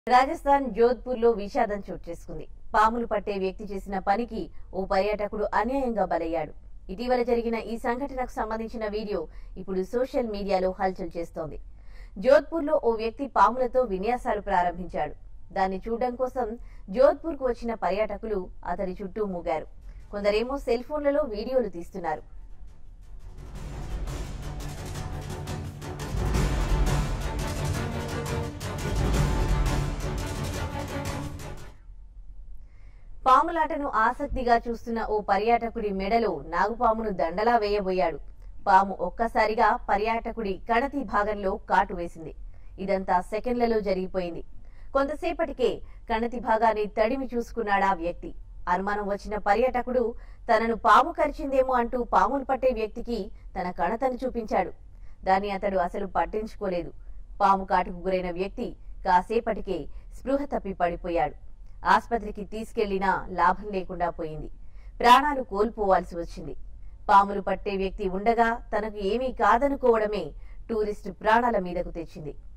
రాజస్థాన్ జోధ్పూర్ లో విషాదం చోటు చేసుకుంది పాములు పట్టే వ్యక్తి చేసిన పనికి ఓ పర్యాటకుడు అన్యాయంగా బలయ్యాడు ఇటీవల జరిగిన ఈ సంఘటనకు సంబంధించిన వీడియో ఇప్పుడు సోషల్ మీడియాలో హల్చల్ చేస్తోంది జోధ్పూర్ లో ఓ వ్యక్తి పాములతో విన్యాసాలు ప్రారంభించాడు దాన్ని చూడడం కోసం జోధ్పూర్ కు వచ్చిన పర్యాటకులు అతడి చుట్టూ మూగారు కొందరేమో సెల్ ఫోన్లలో వీడియోలు తీస్తున్నారు పాములాటను ఆసక్తిగా చూస్తున్న ఓ పర్యాటకుడి మెడలో నాగుపామును దండలా వేయబోయాడు పాము ఒక్కసారిగా పర్యాటకుడి కణతి భాగంలో కాటు వేసింది ఇదంతా సెకండ్లలో జరిగిపోయింది కొంతసేపటికే కణతి భాగాన్ని తడిమి చూసుకున్నాడా వ్యక్తి అనుమానం వచ్చిన పర్యాటకుడు తనను పాము కరిచిందేమో అంటూ పాములు పట్టే వ్యక్తికి తన కణతను చూపించాడు దాన్ని అతడు అసలు పట్టించుకోలేదు పాము కాటుకు గురైన వ్యక్తి కాసేపటికే స్పృహ తప్పి పడిపోయాడు ఆస్పత్రికి తీసుకెళ్లినా లాభం లేకుండా పోయింది ప్రాణాలు కోల్పోవాల్సి వచ్చింది పాములు పట్టే వ్యక్తి ఉండగా తనకు ఏమీ కాదనుకోవడమే టూరిస్టు ప్రాణాల మీదకు తెచ్చింది